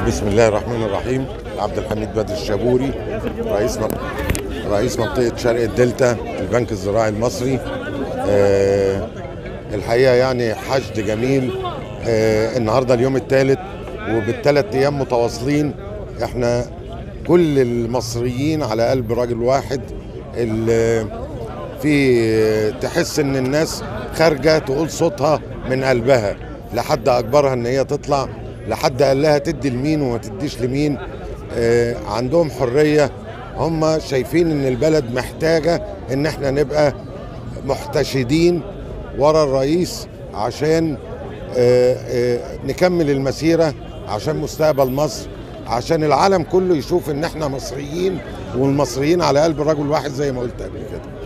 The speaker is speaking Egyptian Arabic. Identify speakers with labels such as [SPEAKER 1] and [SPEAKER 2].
[SPEAKER 1] بسم الله الرحمن الرحيم عبد الحميد بدر الشابوري رئيس من... رئيس منطقة شرق الدلتا البنك الزراعي المصري آه الحقيقة يعني حشد جميل آه النهاردة اليوم الثالث وبالثلاث أيام متواصلين احنا كل المصريين على قلب راجل واحد ال- في تحس ان الناس خارجه تقول صوتها من قلبها لحد اجبرها ان هي تطلع لحد قال لها تدي لمين وما تديش لمين آه، عندهم حريه هم شايفين ان البلد محتاجه ان احنا نبقى محتشدين ورا الرئيس عشان آه، آه، نكمل المسيره عشان مستقبل مصر عشان العالم كله يشوف ان احنا مصريين والمصريين على قلب رجل واحد زي ما قلت قبل كده